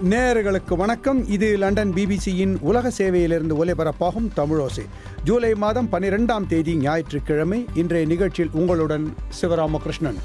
நேயர்களுக்கு வணக்கம் இது லண்டன் பிபிசியின் உலக சேவையிலிருந்து ஒலிபரப்பாகும் தமிழோசை ஜூலை மாதம் பன்னிரெண்டாம் தேதி ஞாயிற்றுக்கிழமை இன்றைய நிகழ்ச்சியில் உங்களுடன் சிவராமகிருஷ்ணன்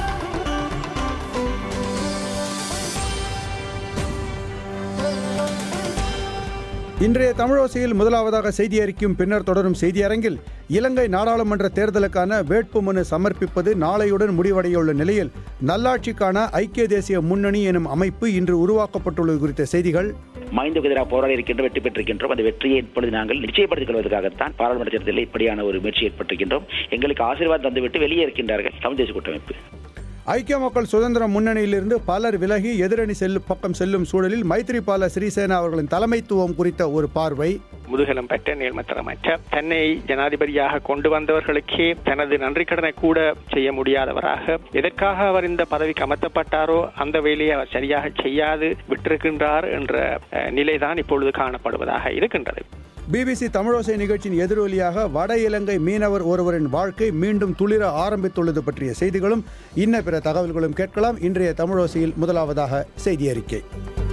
இன்றைய தமிழோசையில் முதலாவதாக செய்தி அறிக்கும் பின்னர் தொடரும் செய்தியரங்கில் இலங்கை நாடாளுமன்ற தேர்தலுக்கான வேட்புமனு சமர்ப்பிப்பது நாளையுடன் முடிவடையுள்ள நிலையில் நல்லாட்சிக்கான ஐக்கிய தேசிய முன்னணி எனும் அமைப்பு இன்று உருவாக்கப்பட்டுள்ளது குறித்த செய்திகள் மைந்துக்கு எதிராக போராடி இருக்கின்ற வெற்றி பெற்றிருக்கின்றோம் அந்த வெற்றியை இப்பொழுது நாங்கள் நிச்சயப்படுத்திக் கொள்வதற்காகத்தான் பாராளுமன்ற தேர்தலில் இப்படியான ஒரு முயற்சி ஏற்பட்டிருக்கின்றோம் எங்களுக்கு ஆசீர்வாதம் தந்துவிட்டு வெளியே இருக்கின்றார்கள் தமிழ் தேசிய கூட்டமைப்பு ஐக்கிய மக்கள் சுதந்திர முன்னணியிலிருந்து பலர் விலகி எதிரணி செல்லும் பக்கம் செல்லும் சூழலில் மைத்ரிபால சிறிசேனா அவர்களின் தலைமைத்துவம் குறித்த ஒரு பார்வை முதுகலம் பெற்ற நேர்மத்தரமற்ற தன்னை ஜனாதிபதியாக கொண்டு வந்தவர்களுக்கே தனது நன்றி கடனை கூட செய்ய முடியாதவராக எதற்காக அவர் இந்த பதவிக்கு அமர்த்தப்பட்டாரோ அந்த வேலையை அவர் சரியாக செய்யாது விட்டிருக்கின்றார் என்ற அஹ், நிலைதான் இப்பொழுது காணப்படுவதாக இருக்கின்றது பிபிசி தமிழோசை நிகழ்ச்சியின் எதிரொலியாக வட இலங்கை மீனவர் ஒருவரின் வாழ்க்கை மீண்டும் துளிர ஆரம்பித்துள்ளது பற்றிய செய்திகளும் இன்ன பிற தகவல்களும் கேட்கலாம் இன்றைய தமிழோசையில் முதலாவதாக செய்தி அறிக்கை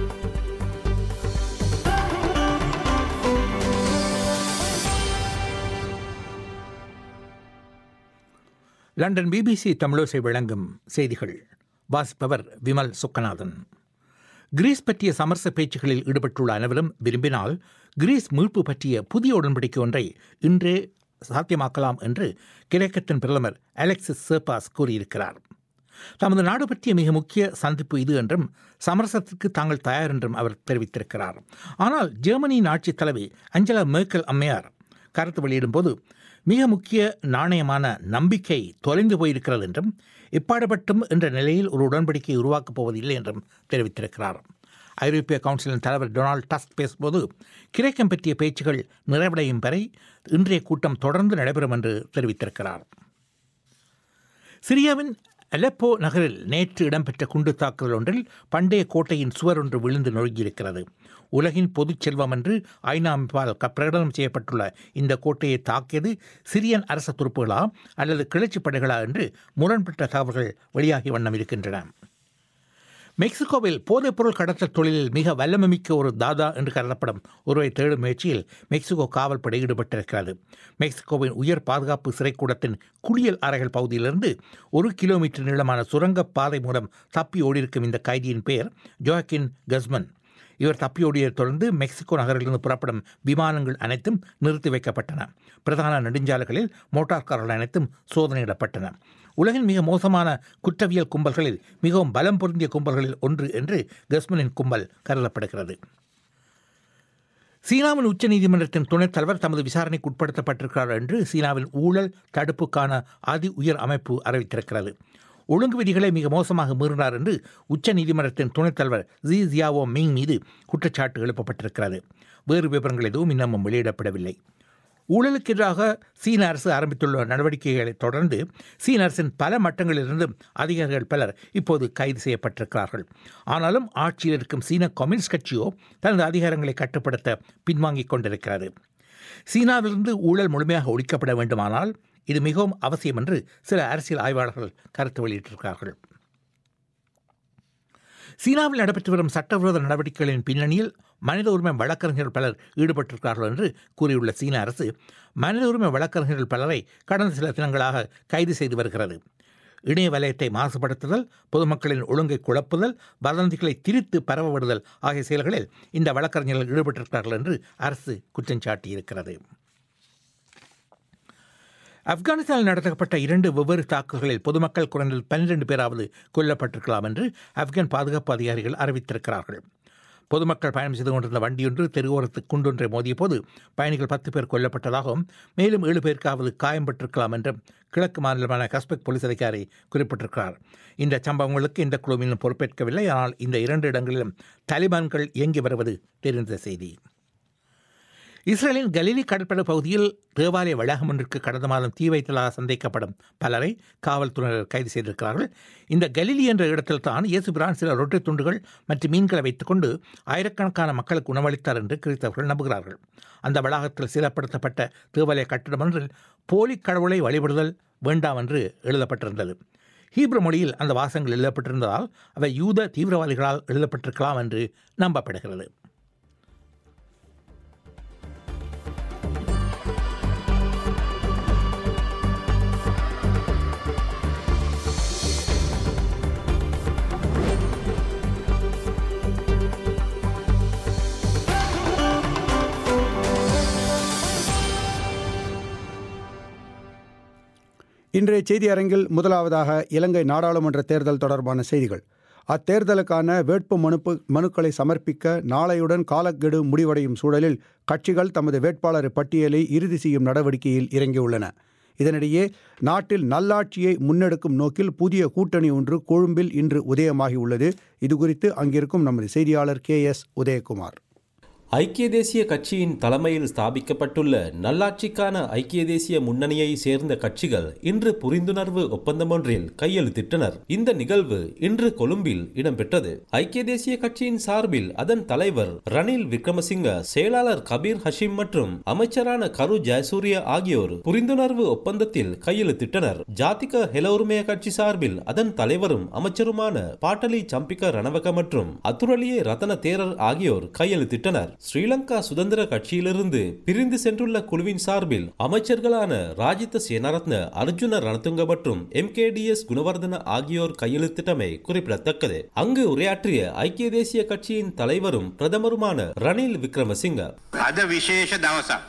லண்டன் பிபிசி தமிழோசை வழங்கும் செய்திகள் வாசிப்பவர் விமல் சுக்கநாதன் கிரீஸ் பற்றிய சமரச பேச்சுகளில் ஈடுபட்டுள்ள அனைவரும் விரும்பினால் கிரீஸ் மீட்பு பற்றிய புதிய உடன்படிக்கை ஒன்றை இன்றே சாத்தியமாக்கலாம் என்று கிரேக்கத்தின் பிரதமர் அலெக்சிஸ் சேப்பாஸ் கூறியிருக்கிறார் தமது நாடு பற்றிய மிக முக்கிய சந்திப்பு இது என்றும் சமரசத்திற்கு தாங்கள் தயார் என்றும் அவர் தெரிவித்திருக்கிறார் ஆனால் ஜெர்மனியின் ஆட்சித் தலைவி அஞ்சலா மேர்க்கல் அம்மையார் கருத்து வெளியிடும்போது மிக முக்கிய நாணயமான நம்பிக்கை தொலைந்து போயிருக்கிறது என்றும் இப்பாடுபட்டும் என்ற நிலையில் ஒரு உடன்படிக்கை உருவாக்கப் போவதில்லை என்றும் தெரிவித்திருக்கிறார் ஐரோப்பிய கவுன்சிலின் தலைவர் டொனால்ட் டஸ்க் பேசும்போது கிரேக்கம் பற்றிய பேச்சுகள் நிறைவடையும் வரை இன்றைய கூட்டம் தொடர்ந்து நடைபெறும் என்று தெரிவித்திருக்கிறார் சிரியாவின் அலெப்போ நகரில் நேற்று இடம்பெற்ற குண்டு தாக்குதல் ஒன்றில் பண்டைய கோட்டையின் சுவர் ஒன்று விழுந்து நொறுங்கியிருக்கிறது உலகின் பொதுச் செல்வம் என்று ஐநா அமைப்பால் க- பிரகடனம் செய்யப்பட்டுள்ள இந்த கோட்டையை தாக்கியது சிரியன் அரச துருப்புகளா அல்லது கிளர்ச்சி படைகளா என்று முரண்பட்ட தகவல்கள் வெளியாகி வண்ணம் இருக்கின்றன மெக்சிகோவில் போதைப்பொருள் கடத்தல் தொழிலில் மிக வல்லமைமிக்க ஒரு தாதா என்று கருதப்படும் ஒருவரை தேடும் முயற்சியில் மெக்சிகோ காவல்படை ஈடுபட்டிருக்கிறது மெக்சிகோவின் உயர் பாதுகாப்பு சிறைக்கூடத்தின் குளியல் அறைகள் பகுதியிலிருந்து ஒரு கிலோமீட்டர் நீளமான சுரங்கப் பாதை மூலம் தப்பி ஓடியிருக்கும் இந்த கைதியின் பெயர் ஜோக்கின் கஸ்மன் இவர் தப்பியோடியதைத் தொடர்ந்து மெக்சிகோ நகரிலிருந்து புறப்படும் விமானங்கள் அனைத்தும் நிறுத்தி வைக்கப்பட்டன பிரதான நெடுஞ்சாலைகளில் மோட்டார் கார்கள் அனைத்தும் சோதனையிடப்பட்டன உலகின் மிக மோசமான குற்றவியல் கும்பல்களில் மிகவும் பலம் பொருந்திய கும்பல்களில் ஒன்று என்று கஸ்மனின் கும்பல் கருதப்படுகிறது சீனாவின் உச்சநீதிமன்றத்தின் துணைத் தலைவர் தமது விசாரணைக்கு உட்படுத்தப்பட்டிருக்கிறார் என்று சீனாவின் ஊழல் தடுப்புக்கான அதி உயர் அமைப்பு அறிவித்திருக்கிறது ஒழுங்கு விதிகளை மிக மோசமாக மீறினார் என்று உச்ச நீதிமன்றத்தின் துணைத் தலைவர் ஜி ஜியாவோ மிங் மீது குற்றச்சாட்டு எழுப்பப்பட்டிருக்கிறது வேறு விவரங்கள் எதுவும் இன்னமும் வெளியிடப்படவில்லை ஊழலுக்கு எதிராக சீன அரசு ஆரம்பித்துள்ள நடவடிக்கைகளை தொடர்ந்து சீன அரசின் பல மட்டங்களிலிருந்தும் அதிகாரிகள் பலர் இப்போது கைது செய்யப்பட்டிருக்கிறார்கள் ஆனாலும் ஆட்சியில் இருக்கும் சீன கம்யூனிஸ்ட் கட்சியோ தனது அதிகாரங்களை கட்டுப்படுத்த பின்வாங்கிக் கொண்டிருக்கிறது சீனாவிலிருந்து ஊழல் முழுமையாக ஒழிக்கப்பட வேண்டுமானால் இது மிகவும் அவசியம் என்று சில அரசியல் ஆய்வாளர்கள் கருத்து வெளியிட்டிருக்கிறார்கள் சீனாவில் நடைபெற்று வரும் சட்டவிரோத நடவடிக்கைகளின் பின்னணியில் மனித உரிமை வழக்கறிஞர்கள் பலர் ஈடுபட்டிருக்கிறார்கள் என்று கூறியுள்ள சீன அரசு மனித உரிமை வழக்கறிஞர்கள் பலரை கடந்த சில தினங்களாக கைது செய்து வருகிறது இணைய வலயத்தை மாசுபடுத்துதல் பொதுமக்களின் ஒழுங்கை குழப்புதல் வதந்திகளை திரித்து பரவ விடுதல் ஆகிய செயல்களில் இந்த வழக்கறிஞர்கள் ஈடுபட்டிருக்கிறார்கள் என்று அரசு குற்றம் சாட்டியிருக்கிறது ஆப்கானிஸ்தானில் நடத்தப்பட்ட இரண்டு வெவ்வேறு தாக்குதல்களில் பொதுமக்கள் குறைந்தது பன்னிரண்டு பேராவது கொல்லப்பட்டிருக்கலாம் என்று ஆப்கான் பாதுகாப்பு அதிகாரிகள் அறிவித்திருக்கிறார்கள் பொதுமக்கள் பயணம் செய்து கொண்டிருந்த வண்டியொன்று தெருவோரத்து குண்டொன்றை மோதிய போது பயணிகள் பத்து பேர் கொல்லப்பட்டதாகவும் மேலும் ஏழு பேருக்காவது காயம்பட்டிருக்கலாம் என்றும் கிழக்கு மாநிலமான கஸ்பெக் போலீஸ் அதிகாரி குறிப்பிட்டிருக்கிறார் இந்த சம்பவங்களுக்கு இந்த குழுவிலும் பொறுப்பேற்கவில்லை ஆனால் இந்த இரண்டு இடங்களிலும் தாலிபான்கள் இயங்கி வருவது தெரிந்த செய்தி இஸ்ரேலின் கலிலி கடற்படை பகுதியில் தேவாலய வளாகம் ஒன்றிற்கு கடந்த மாதம் தீ வைத்ததாக சந்தேகப்படும் பலரை காவல்துறையினர் கைது செய்திருக்கிறார்கள் இந்த கலிலி என்ற இடத்தில் தான் இயேசு பிரான் சில ரொட்டி துண்டுகள் மற்றும் மீன்களை வைத்துக்கொண்டு ஆயிரக்கணக்கான மக்களுக்கு உணவளித்தார் என்று கிறிஸ்தவர்கள் நம்புகிறார்கள் அந்த வளாகத்தில் சீலப்படுத்தப்பட்ட தேவாலய கட்டிடம் ஒன்றில் போலி கடவுளை வழிபடுதல் வேண்டாம் என்று எழுதப்பட்டிருந்தது ஹீப்ரு மொழியில் அந்த வாசகங்கள் எழுதப்பட்டிருந்ததால் அவை யூத தீவிரவாதிகளால் எழுதப்பட்டிருக்கலாம் என்று நம்பப்படுகிறது இன்றைய செய்தி அரங்கில் முதலாவதாக இலங்கை நாடாளுமன்ற தேர்தல் தொடர்பான செய்திகள் அத்தேர்தலுக்கான வேட்பு மனுப்பு மனுக்களை சமர்ப்பிக்க நாளையுடன் காலக்கெடு முடிவடையும் சூழலில் கட்சிகள் தமது வேட்பாளர் பட்டியலை இறுதி செய்யும் நடவடிக்கையில் இறங்கியுள்ளன இதனிடையே நாட்டில் நல்லாட்சியை முன்னெடுக்கும் நோக்கில் புதிய கூட்டணி ஒன்று கொழும்பில் இன்று உதயமாகியுள்ளது இதுகுறித்து அங்கிருக்கும் நமது செய்தியாளர் கே எஸ் உதயகுமார் ஐக்கிய தேசிய கட்சியின் தலைமையில் ஸ்தாபிக்கப்பட்டுள்ள நல்லாட்சிக்கான ஐக்கிய தேசிய முன்னணியை சேர்ந்த கட்சிகள் இன்று புரிந்துணர்வு ஒப்பந்தம் ஒன்றில் கையெழுத்திட்டனர் இந்த நிகழ்வு இன்று கொழும்பில் இடம்பெற்றது ஐக்கிய தேசிய கட்சியின் சார்பில் அதன் தலைவர் ரணில் விக்ரமசிங்க செயலாளர் கபீர் ஹஷிம் மற்றும் அமைச்சரான கரு ஜெயசூரிய ஆகியோர் புரிந்துணர்வு ஒப்பந்தத்தில் கையெழுத்திட்டனர் ஜாதிக ஹெலோருமய கட்சி சார்பில் அதன் தலைவரும் அமைச்சருமான பாட்டலி சம்பிக்க ரணவக மற்றும் அத்துரலியே ரத்தன தேரர் ஆகியோர் கையெழுத்திட்டனர் ஸ்ரீலங்கா சுதந்திர கட்சியிலிருந்து பிரிந்து சென்றுள்ள குழுவின் சார்பில் அமைச்சர்களான ராஜித சேனரத்ன அர்ஜுன ரணதுங்க மற்றும் M K D S Gunawardena ஆகியோர் கையெழுத்திட்டமை குறிப்பிடத்தக்கது அங்கு உரையாற்றிய ஐக்கிய தேசிய கட்சியின் தலைவரும் பிரதமருமான ரணில் விக்ரமசிங்க අද විශේෂ දවසක්.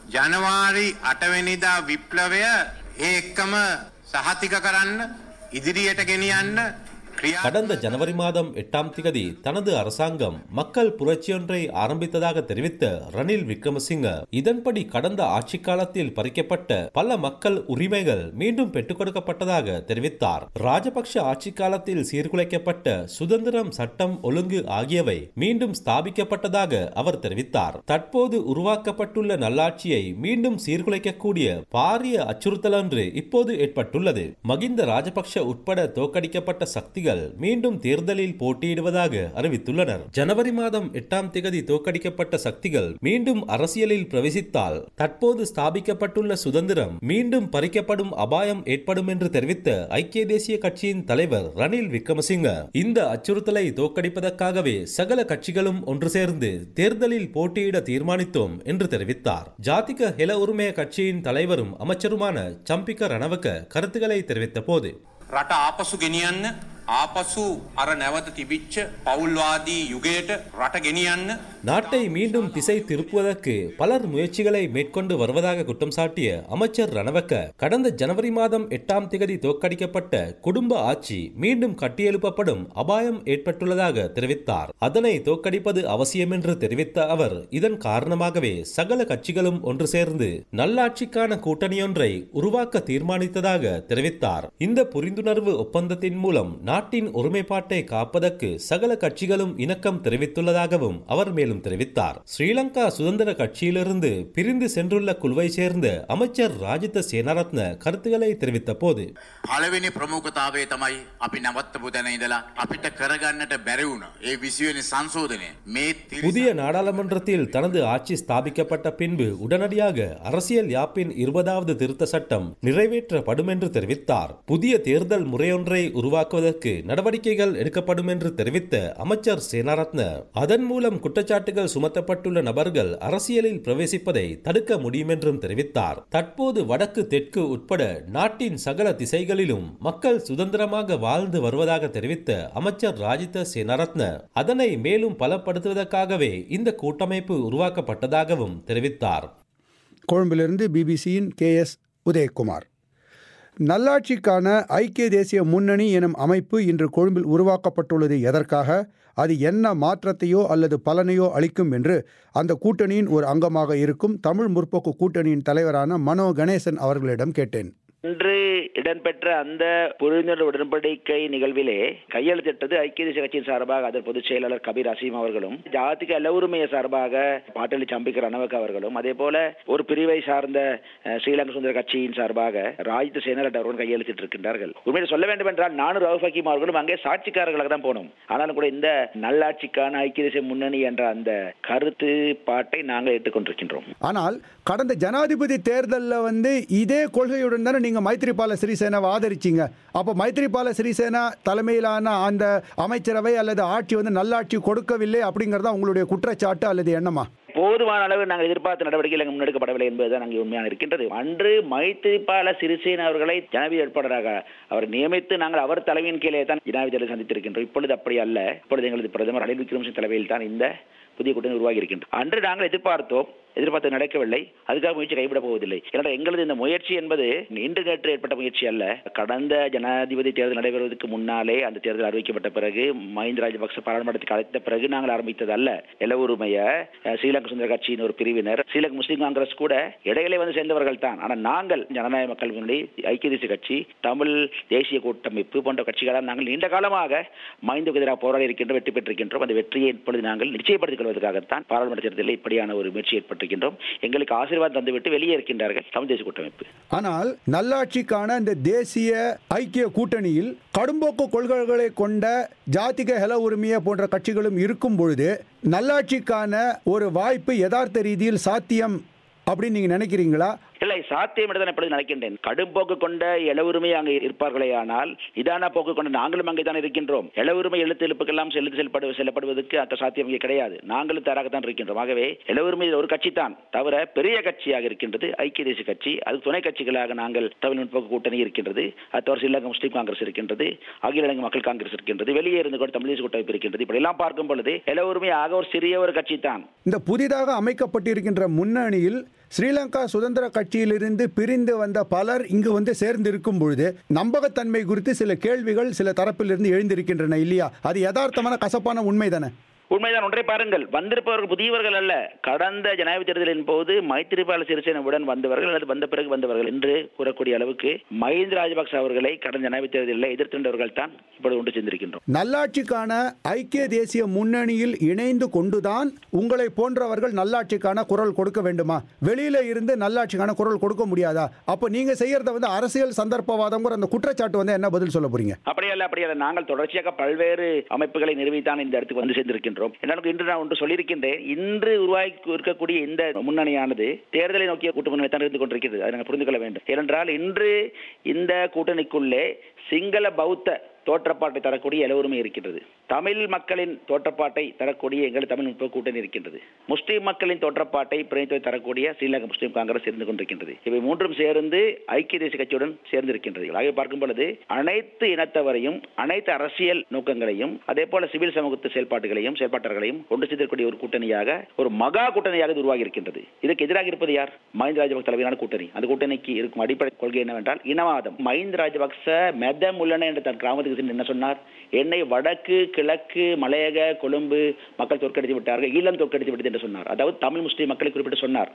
ජනවාරි අටවැනිදා විප්ලවය ඒ එක්කම සහතික කරන්න ඉදිරියට ගෙනියන්න ක්‍රියා கடந்த ஜனவரி மாதம் எட்டாம் திகதி தனது அரசாங்கம் மக்கள் புரட்சியொன்றை ஆரம்பித்ததாக தெரிவித்த ரணில் விக்ரமசிங்க இதன்படி கடந்த ஆட்சி காலத்தில் பறிக்கப்பட்ட பல மக்கள் உரிமைகள் மீண்டும் பெற்றுக் கொடுக்கப்பட்டதாக தெரிவித்தார் ராஜபக்ஷ ஆட்சி காலத்தில் சீர்குலைக்கப்பட்ட சுதந்திரம் சட்டம் ஒழுங்கு ஆகியவை மீண்டும் ஸ்தாபிக்கப்பட்டதாக அவர் தெரிவித்தார் தற்போது உருவாக்கப்பட்டுள்ள நல்லாட்சியை மீண்டும் சீர்குலைக்கக்கூடிய பாரிய அச்சுறுத்தல் ஒன்று இப்போது ஏற்பட்டுள்ளது மகிந்த ராஜபக்ஷ உட்பட தோற்கடிக்கப்பட்ட சக்திகள் மீண்டும் தேர்தலில் போட்டியிடுவதாக அறிவித்துள்ளனர் ஜனவரி மாதம் எட்டாம் திகதி தோற்கடிக்கப்பட்ட சக்திகள் மீண்டும் அரசியலில் பிரவேசித்தால் தற்போது ஸ்தாபிக்கப்பட்டுள்ள சுதந்திரம் மீண்டும் பறிக்கப்படும் அபாயம் ஏற்படும் என்று தெரிவித்த ஐக்கிய தேசிய கட்சியின் தலைவர் ரணில் விக்ரமசிங்க இந்த அச்சுறுத்தலை தோற்கடிப்பதற்காகவே சகல கட்சிகளும் ஒன்று சேர்ந்து தேர்தலில் போட்டியிட தீர்மானித்தோம் என்று தெரிவித்தார் ஜாதிக ஹெல உரிமைய கட்சியின் தலைவரும் அமைச்சருமான சம்பிக்க ரணவக்க கருத்துக்களை தெரிவித்த போது රට ආපසු ගෙනියන්න ආපසු අර නැවත තිබිච්ච පවුල්වාදී යුගයට රට ගෙනියන්න நாட்டை மீண்டும் திசை திருப்புவதற்கு பலர் முயற்சிகளை மேற்கொண்டு வருவதாக குற்றம் சாட்டிய அமைச்சர் ரணவக்க கடந்த ஜனவரி மாதம் எட்டாம் திகதி தோற்கடிக்கப்பட்ட குடும்ப ஆட்சி மீண்டும் கட்டியெழுப்பப்படும் அபாயம் ஏற்பட்டுள்ளதாக தெரிவித்தார் அதனை தோற்கடிப்பது அவசியம் என்று தெரிவித்த அவர் இதன் காரணமாகவே சகல கட்சிகளும் ஒன்று சேர்ந்து நல்லாட்சிக்கான கூட்டணியொன்றை உருவாக்க தீர்மானித்ததாக தெரிவித்தார் இந்த புரிந்துணர்வு ஒப்பந்தத்தின் மூலம் நாட்டின் ஒருமைப்பாட்டை காப்பதற்கு சகல கட்சிகளும் இணக்கம் தெரிவித்துள்ளதாகவும் அவர் மேலும் தெரிவித்தார் ஸ்ரீலங்கா சுதந்திர கட்சியிலிருந்து பிரிந்து சென்றுள்ள குழுவை சேர்ந்த அமைச்சர் ராஜித சேனாரத்ன கருத்துக்களை தெரிவித்த போது පළවෙනි ප්‍රමුඛතාවය තමයි අපි නවත්තපු තැන ඉඳලා අපිට කරගන්නට බැරි වුණ ඒ විසිවෙනි සංශෝධනය මේ තිරිස- புதிய நாடாளுமன்றத்தில் தனது ஆட்சி ஸ்தாபிக்கப்பட்ட பின்பு உடனடியாக அரசியல் யாப்பின் இருபதாவது திருத்த சட்டம் நிறைவேற்றப்படும் என்று தெரிவித்தார் புதிய தேர்தல் முறையொன்றை உருவாக்குவதற்கு நடவடிக்கைகள் எடுக்கப்படும் என்று தெரிவித்த அமைச்சர் சேனாரத்ன அதன் மூலம் குற்றச்சாட்டுகள் சுமத்தப்பட்டுள்ள நபர்கள் அரசியலில் பிரவேசிப்பதை தடுக்க முடியும் என்றும் தெரிவித்தார் தற்போது வடக்கு தெற்கு உட்பட நாட்டின் சகல திசைகளிலும் மக்கள் சுதந்திரமாக வாழ்ந்து வருவதாக தெரிவித்த அமைச்சர் ராஜித சேனாரத்ன அதனை மேலும் பலப்படுத்துவதற்காகவே இந்த கூட்டமைப்பு உருவாக்கப்பட்டதாகவும் தெரிவித்தார் கொழும்பிலிருந்து பிபிசியின் கே எஸ் உதயகுமார் நல்லாட்சிக்கான ஐக்கிய தேசிய முன்னணி எனும் அமைப்பு இன்று கொழும்பில் உருவாக்கப்பட்டுள்ளது எதற்காக அது என்ன மாற்றத்தையோ அல்லது பலனையோ அளிக்கும் என்று அந்த கூட்டணியின் ஒரு அங்கமாக இருக்கும் தமிழ் முற்போக்கு கூட்டணியின் தலைவரான மனோ கணேசன் அவர்களிடம் கேட்டேன் இன்று இடம்பெற்ற அந்த புரிந்துணர்வு உடன்படிக்கை நிகழ்விலே கையெழுத்திட்டது ஐக்கிய தேசிய கட்சியின் சார்பாக அதன் பொதுச் செயலாளர் கபீர் அசீம் அவர்களும் ஜாதிக எல்லோருமைய சார்பாக பாட்டலி சம்பிக்க ரணவக் அவர்களும் அதே போல ஒரு பிரிவை சார்ந்த அஹ், ஸ்ரீலங்கா சுந்தர கட்சியின் சார்பாக ராஜித சேனரட் அவர்களும் கையெழுத்திட்டு இருக்கின்றார்கள் உண்மையில் சொல்ல வேண்டும் என்றால் நானும் ரவுஃப் ஹக்கீம் அவர்களும் அங்கே சாட்சிக்காரர்களாக தான் போனோம் ஆனாலும் கூட இந்த நல்லாட்சிக்கான ஐக்கிய தேசிய முன்னணி என்ற அந்த கருத்து பாட்டை நாங்கள் ஏற்றுக்கொண்டிருக்கின்றோம் ஆனால் கடந்த ஜனாதிபதி தேர்தலில் வந்து இதே கொள்கையுடன் தானே நீங்கள் நீங்க மைத்ரிபால சிறிசேனாவை ஆதரிச்சீங்க அப்போ மைத்ரிபால சிறிசேனா தலைமையிலான அந்த அமைச்சரவை அல்லது ஆட்சி வந்து நல்லாட்சி கொடுக்கவில்லை அப்படிங்கறதா உங்களுடைய குற்றச்சாட்டு அல்லது எண்ணமா போதுமான அளவு நாங்கள் எதிர்பார்த்த நடவடிக்கைகள் அங்கு முன்னெடுக்கப்படவில்லை என்பதுதான் அங்கே உண்மையாக இருக்கின்றது அன்று மைத்திரிபால சிறிசேன அவர்களை ஜனாதிபதி வேட்பாளராக அவர் நியமித்து நாங்கள் அவர் தலைமையின் கீழே தான் ஜனாதிபதியை சந்தித்திருக்கின்றோம் இப்பொழுது அப்படி அல்ல இப்பொழுது எங்களது பிரதமர் ரணில் விக்ரமசிங் தலைமையில் தான் இந்த புதிய கூட்டணி உருவாகி இருக்கின்றது அன்று நாங்கள் எதிர்பார்த்தோம் எதிர்பார்த்து நடக்கவில்லை அதுக்காக முயற்சி கைவிடப் போவதில்லை ஏன்னா எங்களது இந்த முயற்சி என்பது இன்று நேற்று ஏற்பட்ட முயற்சி அல்ல கடந்த ஜனாதிபதி தேர்தல் நடைபெறுவதற்கு முன்னாலே அந்த தேர்தல் அறிவிக்கப்பட்ட பிறகு மஹிந்த ராஜபக்ச பாராளுமன்றத்துக்கு அழைத்த பிறகு நாங்கள் ஆரம்பித்தது அல்ல எல்லோருமைய ஸ்ரீலங்கா சுந்தர கட்சியின் ஒரு பிரிவினர் ஸ்ரீலங்கா முஸ்லீம் காங்கிரஸ் கூட இடையிலே வந்து சேர்ந்தவர்கள் தான் ஆனால் நாங்கள் ஜனநாயக மக்கள் முன்னணி ஐக்கிய தேசிய கட்சி தமிழ் தேசிய கூட்டமைப்பு போன்ற கட்சிகளால் நாங்கள் நீண்ட காலமாக மஹிந்துக்கு எதிராக போராடி இருக்கின்றோம் வெற்றி பெற்றிருக்கின்றோம் அந்த வெற்றியை இப்பொழுது நாங்கள் நிச்சயப்படுத்திக் கொள்வதற்காகத்தான் பாராளுமன்ற தேர்தலில் இப்படியான ஒரு முயற்சி ஏற்பட்டிருக்கின்றோம் எங்களுக்கு ஆசீர்வாதம் தந்துவிட்டு வெளியே இருக்கின்றார்கள் தமிழ் தேசிய கூட்டமைப்பு ஆனால் நல்லாட்சிக்கான இந்த தேசிய ஐக்கிய கூட்டணியில் கடும்போக்கு கொள்கைகளை கொண்ட ஜாதிக ஹெல உரிமைய போன்ற கட்சிகளும் இருக்கும் பொழுது நல்லாட்சிக்கான ஒரு வாய்ப்பு யதார்த்த ரீதியில் சாத்தியம் அப்படின்னு நீங்க நினைக்கிறீங்களா இல்லை சாத்தியம் என்று எப்படி நினைக்கின்றேன் கடும் போக்கு கொண்ட இளவுரிமை அங்கே இருப்பார்களே ஆனால் இதான போக்கு கொண்ட நாங்களும் அங்கே தான் இருக்கின்றோம் இளவுரிமை எழுத்து எழுப்புக்கெல்லாம் செலுத்து செல்லப்படு செல்லப்படுவதற்கு அந்த சாத்தியம் இங்கே கிடையாது நாங்களும் தயாராகத்தான் இருக்கின்றோம் ஆகவே இளவுரிமை ஒரு கட்சி தான் தவிர பெரிய கட்சியாக இருக்கின்றது ஐக்கிய தேசிய கட்சி அது துணை கட்சிகளாக நாங்கள் தமிழ் முற்போக்கு கூட்டணி இருக்கின்றது அது தவிர ஸ்ரீலங்கா முஸ்லீம் காங்கிரஸ் இருக்கின்றது அகில இலங்கை மக்கள் காங்கிரஸ் இருக்கின்றது வெளியே இருந்து கூட தமிழ் தேசிய கூட்டமைப்பு இருக்கின்றது இப்படி எல்லாம் பார்க்கும் பொழுது இளவுரிமை ஆக ஒரு சிறிய ஒரு கட்சி தான் இந்த புதிதாக அமைக்கப்பட்டிருக்கின்ற முன்னணியில் ஸ்ரீலங்கா சுதந்திர கட்சியிலிருந்து பிரிந்து வந்த பலர் இங்கு வந்து சேர்ந்து இருக்கும் பொழுது நம்பகத்தன்மை குறித்து சில கேள்விகள் சில தரப்பிலிருந்து எழுந்திருக்கின்றன இல்லையா அது யதார்த்தமான கசப்பான உண்மை தானே உண்மைதான் ஒன்றை பாருங்கள் வந்திருப்பவர்கள் புதியவர்கள் அல்ல கடந்த ஜனாதிபதி தேர்தலின் போது மைத்திரிபால சிறிசேனவுடன் வந்தவர்கள் அல்லது வந்த பிறகு வந்தவர்கள் என்று கூறக்கூடிய அளவுக்கு மஹிந்த ராஜபக்ச அவர்களை கடந்த ஜனாதிபதி தேர்தலில் எதிர்த்திருந்தவர்கள் தான் இப்பொழுது ஒன்று சேர்ந்திருக்கின்றோம் நல்லாட்சிக்கான ஐக்கிய தேசிய முன்னணியில் இணைந்து கொண்டுதான் உங்களை போன்றவர்கள் நல்லாட்சிக்கான குரல் கொடுக்க வேண்டுமா வெளியில இருந்து நல்லாட்சிக்கான குரல் கொடுக்க முடியாதா அப்போ நீங்க செய்யறத வந்து அரசியல் சந்தர்ப்பவாதங்கிற அந்த குற்றச்சாட்டு வந்து என்ன பதில் சொல்ல போறீங்க அப்படியல்ல அப்படியல்ல நாங்கள் தொடர்ச்சியாக பல்வேறு அமைப்புகளை நிறுவித்தான் இந்த இடத்துக்கு வந்து சேர்ந்திருக்கின்றோம் எனக்கு இன்று நான் ஒன்று சொல்லியிருக்கின்றேன் இன்று உருவாகி இருக்கக்கூடிய இந்த முன்னணியானது தேர்தலை நோக்கிய கூட்டு முன்னணி தான் இருந்து கொண்டிருக்கிறது அதை நாங்கள் புரிந்து கொள்ள வேண்டும் ஏனென்றால் இன்று இந்த கூட்டணிக்குள்ளே சிங்கள பௌத்த தோற்றப்பாட்டை தரக்கூடிய எல்லோருமே இருக்கின்றது தமிழ் மக்களின் தோற்றப்பாட்டை தரக்கூடிய எங்கள் தமிழ் முற்போக்கு கூட்டணி இருக்கின்றது முஸ்லீம் மக்களின் தோற்றப்பாட்டை பிரதித்துவ தரக்கூடிய ஸ்ரீலங்கா முஸ்லீம் காங்கிரஸ் இருந்து கொண்டிருக்கின்றது இவை மூன்றும் சேர்ந்து ஐக்கிய தேசிய கட்சியுடன் சேர்ந்திருக்கின்றது ஆகிய பார்க்கும் பொழுது அனைத்து இனத்தவரையும் அனைத்து அரசியல் நோக்கங்களையும் அதே போல சிவில் சமூகத்து செயல்பாடுகளையும் செயல்பாட்டர்களையும் கொண்டு சேர்ந்திருக்கக்கூடிய ஒரு கூட்டணியாக ஒரு மகா கூட்டணியாக இது உருவாகி இருக்கின்றது இதுக்கு எதிராக இருப்பது யார் மஹிந்த ராஜபக்ச தலைமையிலான கூட்டணி அந்த கூட்டணிக்கு இருக்கும் அடிப்படை கொள்கை என்னவென்றால் இனவாதம் மஹிந்த ராஜபக்ச மெதம் உள்ளன என்று தன் கிராமத்துக்கு சென்று என்ன சொன்னார் என்னை வடக்கு கிழக்கு மலையக கொழும்பு மக்கள் தோற்கடித்து விட்டார்கள் ஈழம் தோற்கடித்து விட்டது என்று சொன்னார் அதாவது தமிழ் முஸ்லீம் மக்களை குறிப்பிட்டு சொன்னார்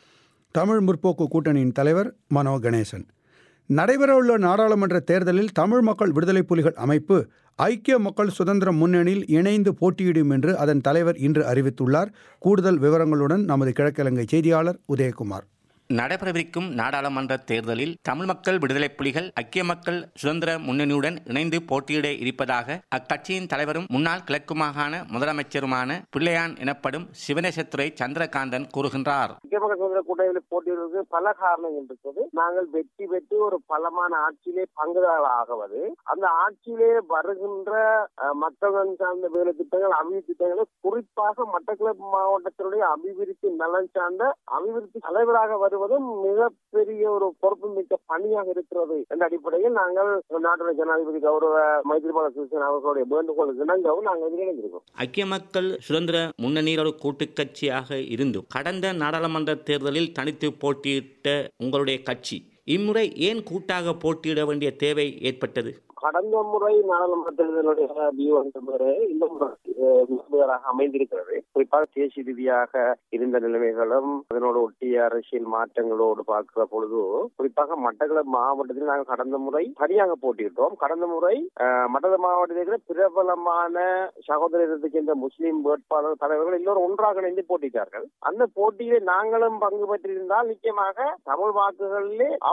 தமிழ் முற்போக்கு கூட்டணியின் தலைவர் மனோ கணேசன் நடைபெறவுள்ள நாடாளுமன்ற தேர்தலில் தமிழ் மக்கள் விடுதலை புலிகள் அமைப்பு ஐக்கிய மக்கள் சுதந்திர முன்னணியில் இணைந்து போட்டியிடும் என்று அதன் தலைவர் இன்று அறிவித்துள்ளார் கூடுதல் விவரங்களுடன் நமது கிழக்கிழங்கை செய்தியாளர் உதயகுமார் நடைபெறவிருக்கும் நாடாளுமன்ற தேர்தலில் தமிழ் மக்கள் விடுதலை புலிகள் ஐக்கிய மக்கள் சுதந்திர முன்னணியுடன் இணைந்து போட்டியிட இருப்பதாக அக்கட்சியின் தலைவரும் முன்னாள் கிழக்கு மாகாண முதலமைச்சருமான பிள்ளையான் எனப்படும் சிவநேசத்துறை சந்திரகாந்தன் கூறுகின்றார் ஐக்கிய மக்கள் சுதந்திர கூட்டணியில் போட்டியிடுவதற்கு பல காரணங்கள் இருக்குது நாங்கள் வெற்றி பெற்று ஒரு பலமான ஆட்சியிலே பங்குதாரர் ஆகுவது அந்த ஆட்சியிலே வருகின்ற அஹ், மக்கள் சார்ந்த வேலை திட்டங்கள் அபிவிருத்தி திட்டங்களை குறிப்பாக மட்டக்களப்பு மாவட்டத்தினுடைய அபிவிருத்தி நலன் சார்ந்த அபிவிருத்தி தலைவராக வருவதும் மிகப்பெரிய ஒரு பொறுப்பு மிக்க பணியாக இருக்கிறது என்ற அடிப்படையில் நாங்கள் நாட்டுடைய ஜனாதிபதி கௌரவ மைத்திரிபால சிறிசேனா அவர்களுடைய வேண்டுகோளுக்கு இணங்கவும் நாங்கள் இதில் இணைந்திருக்கோம் ஐக்கிய மக்கள் சுதந்திர முன்னணியோட கூட்டுக் கட்சியாக இருந்தும் கடந்த நாடாளுமன்ற தேர்தலில் தனித்து போட்டியிட்ட உங்களுடைய கட்சி இம்முறை ஏன் கூட்டாக போட்டியிட வேண்டிய தேவை ஏற்பட்டது கடந்த முறை நாடாளுமன்ற தேர்தலுடைய வியூ என்பது இந்த முறை அஹ், மிகுதியாக அமைந்திருக்கிறது குறிப்பாக தேசிய ரீதியாக இருந்த நிலைமைகளும் அதனோடு ஒட்டிய அரசியல் மாற்றங்களோடு பார்க்கிற பொழுது குறிப்பாக மட்டக்களப்பு மாவட்டத்தில் நாங்கள் கடந்த முறை சரியாக போட்டியிட்டோம் கடந்த முறை அஹ், மட்டக்களப்பு மாவட்டத்தில் இருக்கிற பிரபலமான சகோதரத்தை சேர்ந்த முஸ்லிம் வேட்பாளர் தலைவர்கள் எல்லோரும் ஒன்றாக இணைந்து போட்டியிட்டார்கள் அந்த போட்டியிலே நாங்களும் பங்கு பெற்றிருந்தால் நிச்சயமாக தமிழ் வாக்குகளிலே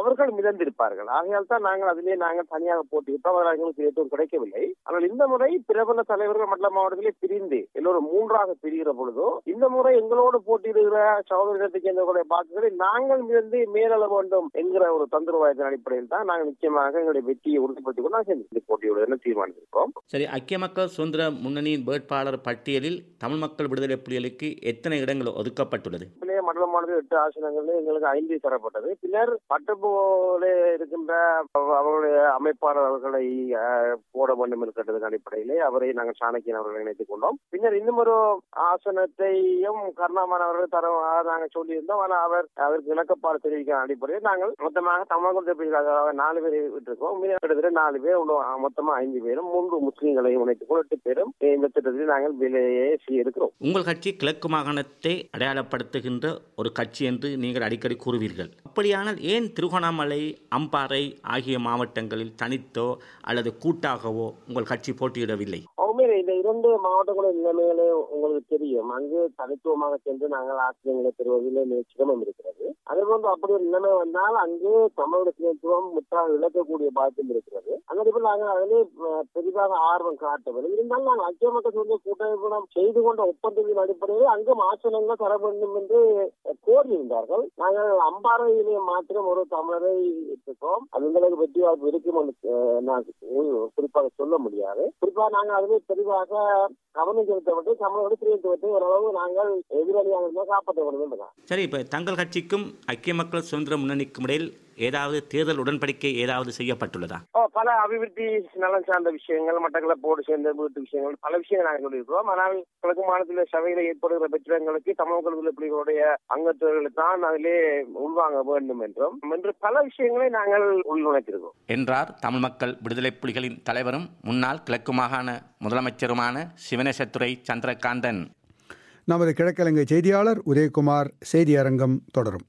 அவர்கள் மிதந்திருப்பார்கள் ஆகையால் தான் நாங்கள் அதிலே நாங்கள் தனியாக போட்டியிட்டோம் அவர்கள் எங்களுக்கு எதுவும் கிடைக்கவில்லை ஆனால் இந்த முறை பிரபல தலைவர்கள் மற்ற மாவட்டத்திலே பிரிந்து எல்லோரும் மூன்றாக பிரிகிற பொழுதோ இந்த முறை எங்களோடு போட்டியிடுகிற சகோதரத்தை சேர்ந்தவர்களுடைய வாக்குகளை நாங்கள் மிதந்து மேலள வேண்டும் என்கிற ஒரு தந்திரவாயத்தின் அடிப்படையில் தான் நாங்கள் நிச்சயமாக எங்களுடைய வெற்றியை உறுதிப்படுத்திக் கொண்டு நாங்கள் இந்த போட்டியிடுவதென தீர்மானித்திருக்கிறோம் சரி ஐக்கிய மக்கள் சுதந்திர முன்னணியின் வேட்பாளர் பட்டியலில் தமிழ் மக்கள் விடுதலை புலிகளுக்கு எத்தனை இடங்கள் ஒதுக்கப்பட்டுள்ளது பிள்ளைய மண்டல மாநில எட்டு ஆசனங்கள் எங்களுக்கு ஐந்து தரப்பட்டது பின்னர் பட்டப்போல இருக்கின்ற அவருடைய அமைப்பாளர் அவர்களை அஹ், போட வேண்டும் என்கின்றதன் அடிப்படையிலே அவரை நாங்கள் சாணக்கியன் அவர்களை இணைத்துக் கொண்டோம் பின்னர் இன்னும் ஒரு ஆசனத்தையும் கருணாமன் அவர்கள் தர நாங்கள் சொல்லியிருந்தோம் ஆனால் அவர் அதற்கு இணக்கப்பாடு தெரிவிக்கிற அடிப்படையில் நாங்கள் மொத்தமாக தமிழக நாலு பேரை விட்டிருக்கோம் மீதி கிட்டத்தட்ட நாலு பேர் உள்ள மொத்தமா ஐந்து பேரும் மூன்று முஸ்லீம்களையும் இணைத்துக் கொண்டு எட்டு பேரும் இந்த திட்டத்தில் நாங்கள் விலையே இருக்கிறோம் உங்கள் கட்சி கிழக்கு மாகாணத்தை அடையாளப்படுத்துகின்ற ஒரு கட்சி என்று நீங்கள் அடிக்கடி கூறுவீர்கள் அப்படியானால் ஏன் திருகோணாமலை அம்பாறை ஆகிய மாவட்டங்களில் தனித்தோ அல்லது கூட்டாகவோ உங்கள் கட்சி போட்டியிடவில்லை உண்மையிலே இந்த இரண்டு மாவட்டங்களின் நிலைமைகளே உங்களுக்கு தெரியும் அங்கு தனித்துவமாக சென்று நாங்கள் ஆசிரியர்களை பெறுவதில் மிக சிரமம் இருக்கிறது அதே போன்று அப்படி ஒரு நிலைமை வந்தால் அங்கு தமிழக தனித்துவம் முற்றாக இழக்கக்கூடிய பாக்கியம் இருக்கிறது அந்த நாங்கள் அதிலே அஹ், பெரிதாக ஆர்வம் காட்டவில்லை இருந்தாலும் நாங்கள் ஐக்கிய மக்கள் சுதந்திர கூட்டமைப்பிடம் செய்து கொண்ட ஒப்பந்தத்தின் அடிப்படையில் அங்கு ஆசனங்கள் தர வேண்டும் என்று கோரியிருந்தார்கள் நாங்கள் அம்பாறையிலே மாத்திரம் ஒரு தமிழரை இருக்கோம் அது இந்த அளவுக்கு வெற்றி வாய்ப்பு இருக்கும் என்று அஹ், நான் குறிப்பாக சொல்ல முடியாது குறிப்பாக நாங்கள் அதிலே பெரிதாக கவனம் செலுத்தப்பட்டு தமிழோடு பிரியத்துவத்தை ஓரளவு நாங்கள் எதிராளியாக இருந்தால் காப்பாற்ற வேண்டும் என்றுதான் சரி இப்போ தங்கள் கட்சிக்கும் ஐக்கிய மக்கள் சுதந்திர முன்னணிக்கும் இடையில் ஏதாவது தேர்தல் உடன்படிக்கை ஏதாவது செய்யப்பட்டுள்ளதா ஓ, பல அபிவிருத்தி நலன் சார்ந்த விஷயங்கள் மட்டக்களப்போடு சேர்ந்த வீட்டு விஷயங்கள் பல விஷயங்கள் நாங்கள் சொல்லியிருக்கிறோம் ஆனால் கிழக்கு மாநிலத்தில் சபையில் ஏற்படுகிற வெற்றிடங்களுக்கு தமிழ் விடுதலைகளுடைய அங்கத்தவர்கள் தான் அதிலே உள்வாங்க வேண்டும் என்றும் என்று பல விஷயங்களை நாங்கள் உள்நுழைத்திருக்கிறோம் என்றார் தமிழ் மக்கள் விடுதலை புலிகளின் தலைவரும் முன்னாள் கிழக்கு மாகாண முதலமைச்சருமான சிவனேசத்துறை சந்திரகாந்தன் நமது கிழக்கிழங்கை செய்தியாளர் உதயகுமார் செய்தி அரங்கம் தொடரும்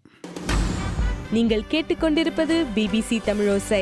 நீங்கள் கேட்டுக்கொண்டிருப்பது பிபிசி தமிழோசை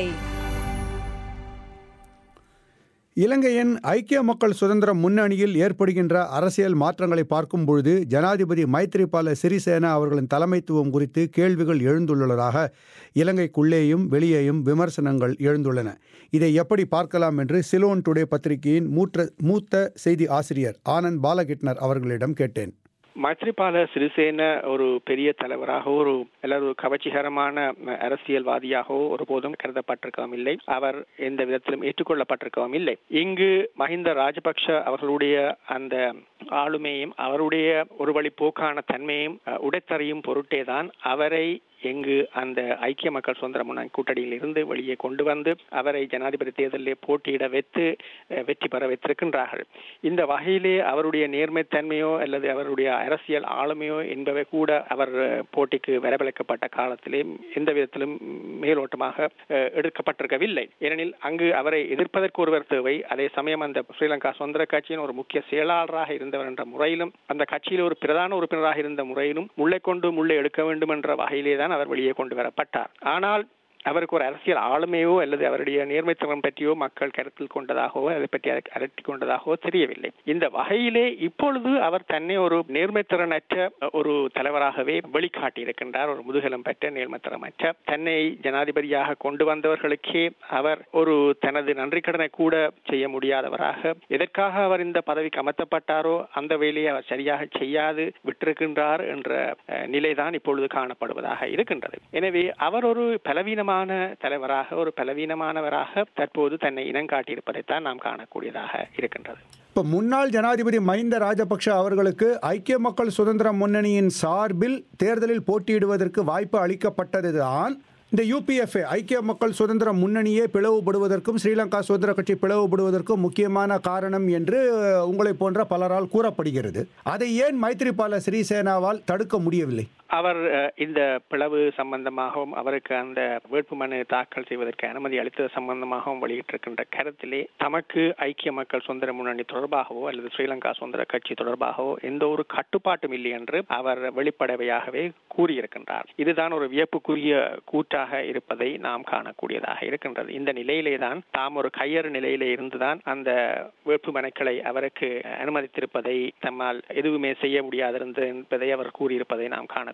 இலங்கையின் ஐக்கிய மக்கள் சுதந்திர முன்னணியில் ஏற்படுகின்ற அரசியல் மாற்றங்களை பார்க்கும் பொழுது ஜனாதிபதி மைத்ரிபால சிறிசேனா அவர்களின் தலைமைத்துவம் குறித்து கேள்விகள் எழுந்துள்ளதாக இலங்கைக்குள்ளேயும் வெளியேயும் விமர்சனங்கள் எழுந்துள்ளன இதை எப்படி பார்க்கலாம் என்று சிலோன் டுடே பத்திரிகையின் மூத்த மூத்த செய்தி ஆசிரியர் ஆனந்த் பாலகிட்னர் அவர்களிடம் கேட்டேன் மைத்ரிபால சிறிசேன ஒரு பெரிய தலைவராக ஒரு அல்லது ஒரு கவர்ச்சிகரமான அரசியல்வாதியாகவோ ஒருபோதும் கருதப்பட்டிருக்கவும் இல்லை அவர் எந்த விதத்திலும் ஏற்றுக்கொள்ளப்பட்டிருக்கவும் இல்லை இங்கு மஹிந்த ராஜபக்ஷ அவர்களுடைய அந்த ஆளுமையும் அவருடைய ஒரு வழி போக்கான தன்மையும் அஹ், உடைத்தறியும் பொருட்டேதான் அவரை எங்கு அந்த ஐக்கிய மக்கள் சுதந்திர முன்னணி கூட்டணியில் இருந்து வெளியே கொண்டு வந்து அவரை ஜனாதிபதி தேர்தலில் போட்டியிட வைத்து அஹ், வெற்றி பெற வைத்திருக்கின்றார்கள் இந்த வகையிலே அவருடைய நேர்மைத்தன்மையோ அல்லது அவருடைய அரசியல் ஆளுமையோ என்பவை கூட அவர் அஹ், போட்டிக்கு வரவழைக்கப்பட்ட காலத்திலே எந்த விதத்திலும் மேலோட்டமாக அஹ், எடுக்கப்பட்டிருக்கவில்லை ஏனெனில் அங்கு அவரை எதிர்ப்பதற்கு ஒருவர் தேவை அதே சமயம் அந்த ஸ்ரீலங்கா சுதந்திர கட்சியின் ஒரு முக்கிய செயலாளராக இருந்தவர் என்ற முறையிலும் அந்த கட்சியில் ஒரு பிரதான உறுப்பினராக இருந்த முறையிலும் முள்ளை கொண்டு முள்ளை எடுக்க வேண்டும் என்ற வகையிலே தான் அவர் வெளியே கொண்டு வரப்பட்டார் ஆனால் அவருக்கு ஒரு அரசியல் ஆளுமையோ அல்லது அவருடைய நேர்மைத்தனம் பற்றியோ மக்கள் கருத்தில் கொண்டதாகவோ அதை பற்றி அரட்டி கொண்டதாகவோ தெரியவில்லை இந்த வகையிலே இப்பொழுது அவர் தன்னை ஒரு நேர்மைத்திறனற்ற ஒரு தலைவராகவே வெளிக்காட்டியிருக்கின்றார் ஒரு முதுகலம் பெற்ற நேர்மைத்திறமற்ற தன்னை ஜனாதிபதியாக கொண்டு வந்தவர்களுக்கே அவர் ஒரு தனது நன்றி கடனை கூட செய்ய முடியாதவராக எதற்காக அவர் இந்த பதவிக்கு அமர்த்தப்பட்டாரோ அந்த வேலையை அவர் சரியாக செய்யாது விட்டிருக்கின்றார் என்ற அஹ், நிலைதான் இப்பொழுது காணப்படுவதாக இருக்கின்றது எனவே அவர் ஒரு பலவீனமான தலைவராக ஒரு பலவீனமானவராக தற்போது தன்னை இனம் காட்டியிருப்பதைத்தான் நாம் காணக்கூடியதாக இருக்கின்றது இப்போ முன்னாள் ஜனாதிபதி மஹிந்த ராஜபக்ஷ அவர்களுக்கு ஐக்கிய மக்கள் சுதந்திர முன்னணியின் சார்பில் தேர்தலில் போட்டியிடுவதற்கு வாய்ப்பு அளிக்கப்பட்டதுதான் இந்த யூபிஎஃப்ஏ ஐக்கிய மக்கள் சுதந்திர முன்னணியே பிளவுபடுவதற்கும் ஸ்ரீலங்கா சுதந்திர கட்சி பிளவுபடுவதற்கும் முக்கியமான காரணம் என்று உங்களை போன்ற பலரால் கூறப்படுகிறது அதை ஏன் மைத்ரிபால சிறிசேனாவால் தடுக்க முடியவில்லை அவர் அஹ், இந்த பிளவு சம்பந்தமாகவும் அவருக்கு அந்த வேட்புமனு தாக்கல் செய்வதற்கு அனுமதி அளித்தது சம்பந்தமாகவும் வெளியிட்டிருக்கின்ற கருத்திலே தமக்கு ஐக்கிய மக்கள் சுதந்திர முன்னணி தொடர்பாகவோ அல்லது ஸ்ரீலங்கா சுதந்திர கட்சி தொடர்பாகவோ எந்த ஒரு கட்டுப்பாட்டும் இல்லை என்று அவர் வெளிப்படையாகவே கூறியிருக்கின்றார் இதுதான் ஒரு வியப்புக்குரிய கூற்றாக இருப்பதை நாம் காணக்கூடியதாக இருக்கின்றது இந்த நிலையிலே தான் தாம் ஒரு கையறு நிலையிலே இருந்துதான் அந்த வேட்புமனுக்களை அவருக்கு அனுமதித்திருப்பதை தம்மால் எதுவுமே செய்ய முடியாதிருந்தது என்பதை அவர் கூறியிருப்பதை நாம் காண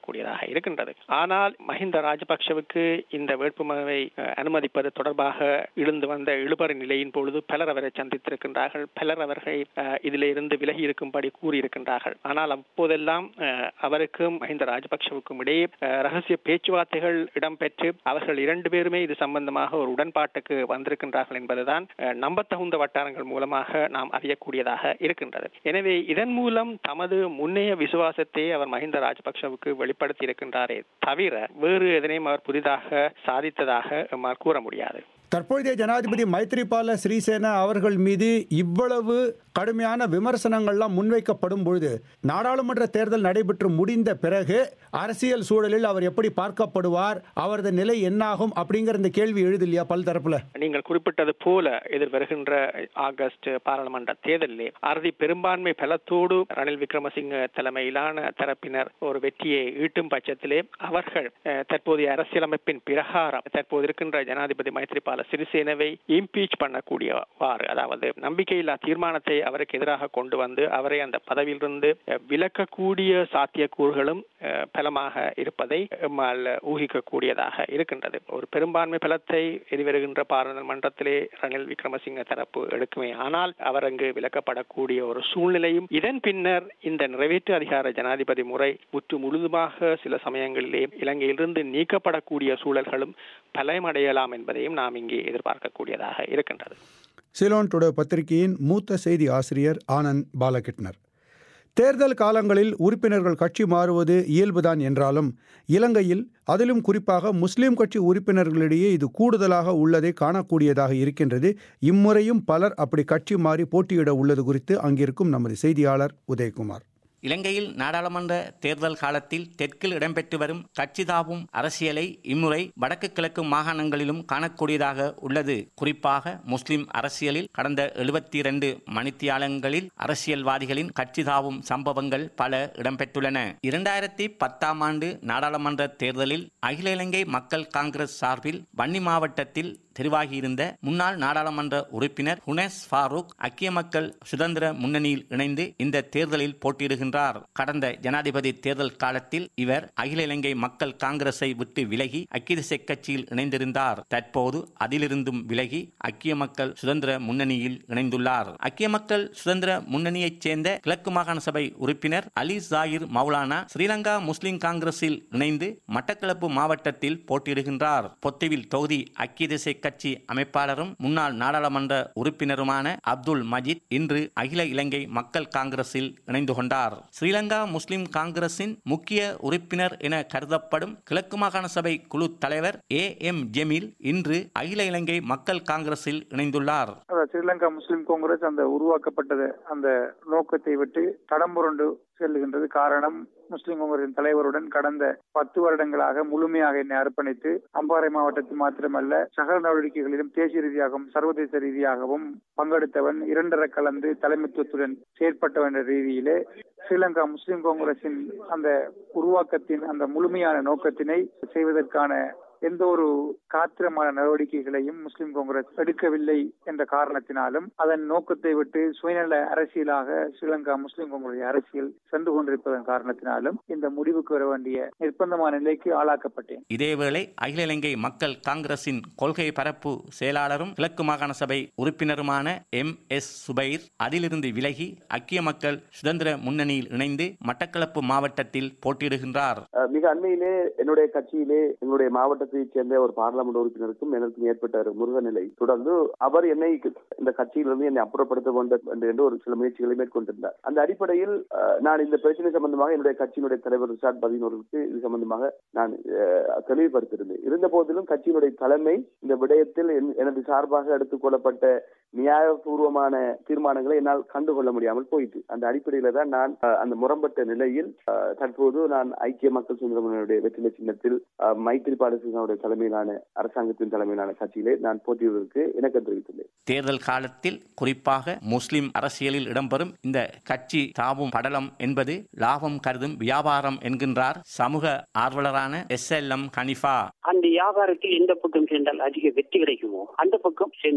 காணக்கூடியதாக இருக்கின்றது ஆனால் மஹிந்த ராஜபக்ஷவுக்கு இந்த வேட்புமனுவை அஹ், அனுமதிப்பது தொடர்பாக எழுந்து வந்த இழுபறி நிலையின் பொழுது பலர் அவரை சந்தித்திருக்கின்றார்கள் பலர் அவர்களை அஹ், இதிலே இருந்து விலகி இருக்கும்படி கூறியிருக்கின்றார்கள் ஆனால் அப்போதெல்லாம் அஹ், அவருக்கும் மஹிந்த ராஜபக்ஷவுக்கும் இடையே அஹ், ரகசிய பேச்சுவார்த்தைகள் இடம்பெற்று அவர்கள் இரண்டு பேருமே இது சம்பந்தமாக ஒரு உடன்பாட்டுக்கு வந்திருக்கின்றார்கள் என்பதுதான் அஹ், நம்பத்தகுந்த வட்டாரங்கள் மூலமாக நாம் அறியக்கூடியதாக இருக்கின்றது எனவே இதன் மூலம் தமது முன்னைய விசுவாசத்தை அவர் மஹிந்த ராஜபக்ஷவுக்கு வெளிப்படுத்தி இருக்கின்றாரே தவிர வேறு எதனையும் அவர் புதிதாக சாதித்ததாக எம்மால் கூற முடியாது தற்போதைய ஜனாதிபதி மைத்ரிபால சிறிசேனா அவர்கள் மீது இவ்வளவு கடுமையான விமர்சனங்கள்லாம் முன்வைக்கப்படும் பொழுது நாடாளுமன்ற தேர்தல் நடைபெற்று முடிந்த பிறகு அரசியல் சூழலில் அவர் எப்படி பார்க்கப்படுவார் அவரது நிலை என்னாகும் அப்படிங்கிற இந்த கேள்வி எழுது இல்லையா பல் தரப்புல நீங்கள் குறிப்பிட்டது போல எதிர்வருகின்ற ஆகஸ்ட் பாராளுமன்ற தேர்தலிலே அறுதி பெரும்பான்மை பலத்தோடு ரணில் விக்ரமசிங்க தலைமையிலான தரப்பினர் ஒரு வெற்றியை ஈட்டும் பட்சத்திலே அவர்கள் அஹ், தற்போதைய அரசியலமைப்பின் பிரகாரம் தற்போது இருக்கின்ற ஜனாதிபதி மைத்ரிபால சிறிசேனவை இம்பீச் பண்ணக்கூடியவாறு அதாவது நம்பிக்கையில்லா தீர்மானத்தை அவருக்கு எதிராக கொண்டு வந்து அவரை அந்த பதவியிலிருந்து அஹ், விலக்கக்கூடிய சாத்தியக்கூறுகளும் அஹ், பலமாக இருப்பதை எம்மால் ஊகிக்கக்கூடியதாக இருக்கின்றது ஒரு பெரும்பான்மை பலத்தை எதிர்வருகின்ற பாராளுமன்றத்திலே ரணில் விக்ரமசிங்க தரப்பு எடுக்குமே ஆனால் அவர் அங்கு விலக்கப்படக்கூடிய ஒரு சூழ்நிலையும் இதன் பின்னர் இந்த நிறைவேற்று அதிகார ஜனாதிபதி முறை முற்று முழுதுமாக சில சமயங்களிலே இலங்கையிலிருந்து நீக்கப்படக்கூடிய சூழல்களும் பலமடையலாம் என்பதையும் நாம் இங்கே எதிர்பார்க்கக்கூடியதாக இருக்கின்றது சிலோன் டுடே பத்திரிகையின் மூத்த செய்தி ஆசிரியர் ஆனந்த் பாலகிருஷ்ணர் தேர்தல் காலங்களில் உறுப்பினர்கள் கட்சி மாறுவது இயல்புதான் என்றாலும் இலங்கையில் அதிலும் குறிப்பாக முஸ்லிம் கட்சி உறுப்பினர்களிடையே இது கூடுதலாக உள்ளதை காணக்கூடியதாக இருக்கின்றது இம்முறையும் பலர் அப்படி கட்சி மாறி போட்டியிட உள்ளது குறித்து அங்கிருக்கும் நமது செய்தியாளர் உதயகுமார் இலங்கையில் நாடாளுமன்ற தேர்தல் காலத்தில் தெற்கில் இடம்பெற்று வரும் கட்சிதாவும் அரசியலை இம்முறை வடக்கு கிழக்கு மாகாணங்களிலும் காணக்கூடியதாக உள்ளது குறிப்பாக முஸ்லிம் அரசியலில் கடந்த எழுபத்தி இரண்டு மணித்தியாலங்களில் அரசியல்வாதிகளின் கட்சிதாவும் சம்பவங்கள் பல இடம்பெற்றுள்ளன இரண்டாயிரத்தி பத்தாம் ஆண்டு நாடாளுமன்ற தேர்தலில் அகில இலங்கை மக்கள் காங்கிரஸ் சார்பில் வன்னி மாவட்டத்தில் தெரிவாகியிருந்த முன்னாள் நாடாளுமன்ற உறுப்பினர் ஹுனேஸ் ஃபாரூக் ஐக்கிய மக்கள் சுதந்திர முன்னணியில் இணைந்து இந்த தேர்தலில் போட்டியிடுகின்றார் கடந்த ஜனாதிபதி தேர்தல் காலத்தில் இவர் அகில இலங்கை மக்கள் காங்கிரஸை விட்டு விலகி ஐக்கிய தேசிய கட்சியில் இணைந்திருந்தார் தற்போது அதிலிருந்தும் விலகி ஐக்கிய மக்கள் சுதந்திர முன்னணியில் இணைந்துள்ளார் ஐக்கிய மக்கள் சுதந்திர முன்னணியைச் சேர்ந்த கிழக்கு மாகாண சபை உறுப்பினர் அலி ஜாகிர் மௌலானா ஸ்ரீலங்கா முஸ்லிம் காங்கிரஸில் இணைந்து மட்டக்களப்பு மாவட்டத்தில் போட்டியிடுகின்றார் பொத்துவில் தொகுதி ஐக்கிய தேசிய கட்சி அமைப்பாளரும் முன்னாள் நாடாளுமன்ற உறுப்பினருமான அப்துல் மஜித் இன்று அகில இலங்கை மக்கள் காங்கிரஸில் இணைந்து கொண்டார் ஸ்ரீலங்கா முஸ்லிம் காங்கிரசின் முக்கிய உறுப்பினர் என கருதப்படும் கிழக்கு மாகாண சபை குழு தலைவர் ஏ எம் ஜெமீல் இன்று அகில இலங்கை மக்கள் காங்கிரஸில் இணைந்துள்ளார் அந்த ஸ்ரீலங்கா முஸ்லிம் காங்கிரஸ் அந்த உருவாக்கப்பட்டது அந்த நோக்கத்தை விட்டு தடம்புரண்டு செல்லுகின்றது காரணம் முஸ்லிம் காங்கிரசின் தலைவருடன் கடந்த பத்து வருடங்களாக முழுமையாக என்னை அர்ப்பணித்து அம்பாறை மாவட்டத்தில் மாத்திரமல்ல சகல நடவடிக்கைகளிலும் தேசிய ரீதியாகவும் சர்வதேச ரீதியாகவும் பங்கெடுத்தவன் இரண்டர கலந்து தலைமைத்துவத்துடன் செயற்பட்டவன் என்ற ரீதியிலே ஸ்ரீலங்கா முஸ்லிம் காங்கிரசின் அந்த உருவாக்கத்தின் அந்த முழுமையான நோக்கத்தினை செய்வதற்கான எந்த ஒரு காத்திரமான நடவடிக்கைகளையும் முஸ்லிம் காங்கிரஸ் எடுக்கவில்லை என்ற காரணத்தினாலும் அதன் நோக்கத்தை விட்டு சுயநல அரசியலாக ஸ்ரீலங்கா முஸ்லிம் காங்கிரஸ் அரசியல் சென்று கொண்டிருப்பதன் காரணத்தினாலும் இந்த முடிவுக்கு வர வேண்டிய நிர்பந்தமான நிலைக்கு ஆளாக்கப்பட்டேன் இதேவேளை அகில இலங்கை மக்கள் காங்கிரசின் கொள்கை பரப்பு செயலாளரும் கிழக்கு மாகாண சபை உறுப்பினருமான எம் எஸ் சுபைர் அதிலிருந்து விலகி ஐக்கிய மக்கள் சுதந்திர முன்னணியில் இணைந்து மட்டக்களப்பு மாவட்டத்தில் போட்டியிடுகின்றார் அஹ் மிக அண்மையிலே என்னுடைய கட்சியிலே எங்களுடைய மாவட்டத்தைச் சேர்ந்த ஒரு பாராளுமன்ற உறுப்பினருக்கும் எனக்கும் ஏற்பட்ட ஒரு முருக நிலை தொடர்ந்து அவர் என்னை இந்த கட்சியிலிருந்து என்னை அப்புறப்படுத்த வேண்டும் என்று ஒரு சில முயற்சிகளை மேற்கொண்டிருந்தார் அந்த அடிப்படையில் அஹ், நான் இந்த பிரச்சனை சம்பந்தமாக என்னுடைய கட்சியினுடைய தலைவர் ரிஷாட் பதினோருக்கு இது சம்பந்தமாக நான் அஹ், தெளிவுபடுத்தியிருந்தேன் இருந்த போதிலும் கட்சியினுடைய தலைமை இந்த விடயத்தில் என்- எனது சார்பாக எடுத்துக் கொள்ளப்பட்ட நியாயபூர்வமான தீர்மானங்களை என்னால் கண்டுகொள்ள முடியாமல் போயிட்டு அந்த அடிப்படையில தான் நான் அஹ், அந்த முரண்பட்ட நிலையில் அஹ், தற்போது நான் ஐக்கிய மக்கள் சுதந்திர முன்னணியுடைய வெற்றிலை சின்னத்தில் அஹ், மைத்திரிபால சிங்காவுடைய தலைமையிலான அரசாங்கத்தின் தலைமையிலான கட்சியிலே நான் போட்டியிடுவதற்கு இணக்கம் தெரிவித்துள்ளேன் தேர்தல் காலத்தில் குறிப்பாக முஸ்லிம் அரசியலில் இடம்பெறும் இந்த கட்சி தாவும் படலம் என்பது லாபம் கருதும் வியாபாரம் என்கின்றார் சமூக ஆர்வலரான எஸ் எல் எம் கனிஃபா அந்த வியாபாரத்தில் எந்த பக்கம் சென்றால் அதிக வெற்றி கிடைக்குமோ அந்த பக்கம் சென்று